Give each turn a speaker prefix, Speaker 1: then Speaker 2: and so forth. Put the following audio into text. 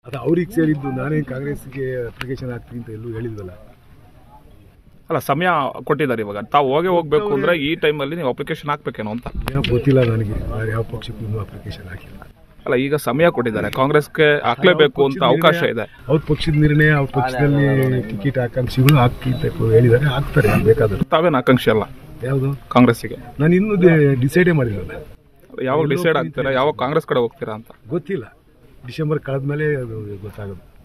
Speaker 1: ಅದು ಅವ್ರಿಗೆ ಸೇರಿದ್ದು ನಾನೇ ಕಾಂಗ್ರೆಸ್ಗೆ ಅಪ್ಲಿಕೇಶನ್ ಹಾಕ್ತೀನಿ ಅಂತ ಎಲ್ಲೂ ಹೇಳಿದ್ವಲ್ಲ
Speaker 2: ಅಲ್ಲ ಸಮಯ ಕೊಟ್ಟಿದ್ದಾರೆ ಇವಾಗ ತಾವು ಹೋಗೇ ಹೋಗ್ಬೇಕು ಅಂದ್ರೆ ಈ ಟೈಮಲ್ಲಿ ನೀವು ಅಪ್ಲಿಕೇಶನ್ ಹಾಕ್ಬೇಕೇನೋ ಅಂತ
Speaker 1: ಏನೋ ಗೊತ್ತಿಲ್ಲ ನನಗೆ ನಾನು ಯಾವ ಪಕ್ಷಕ್ಕೂ ಇನ್ನೂ ಅಪ್ಲಿಕೇಶನ್ ಹಾಕಿಲ್ಲ
Speaker 2: ಅಲ್ಲ ಈಗ ಸಮಯ ಕೊಟ್ಟಿದ್ದಾರೆ ಕಾಂಗ್ರೆಸ್ಗೆ ಹಾಕ್ಲೇಬೇಕು ಅಂತ ಅವಕಾಶ ಇದೆ
Speaker 1: ಅವ್ರ ಪಕ್ಷದ ನಿರ್ಣಯ ಅವ್ರ ಪಕ್ಷದಲ್ಲಿ ಟಿಕೆಟ್ ಆಕಾಂಕ್ಷಿಗಳು ಹಾಕಿ ಅಂತ ಹೇಳಿದ್ದಾರೆ ಹಾಕ್ತಾರೆ ಬೇಕಾದ್ರೆ
Speaker 2: ತಾವೇನು ಆಕಾಂಕ್ಷೆ ಅಲ್ಲ
Speaker 1: ಯಾವುದು
Speaker 2: ಕಾಂಗ್ರೆಸ್ಸಿಗೆ
Speaker 1: ನಾನು ಇನ್ನೂ ಡಿಸೈಡೇ ಮಾಡಿಲ್ಲ
Speaker 2: ಯಾವಾಗ ಡಿಸೈಡ್ ಆಗ್ತೀರಾ ಯಾವಾಗ ಕಾಂಗ್ರೆಸ್ ಕಡೆ ಹೋಗ್ತೀರಾ ಅಂತ
Speaker 1: ಗೊತ್ತಿಲ್ಲ ಡಿಸೆಂಬರ್ ಕಳೆದ್ಮೇಲೆ ಅದು ಗೊತ್ತಾಗೋದು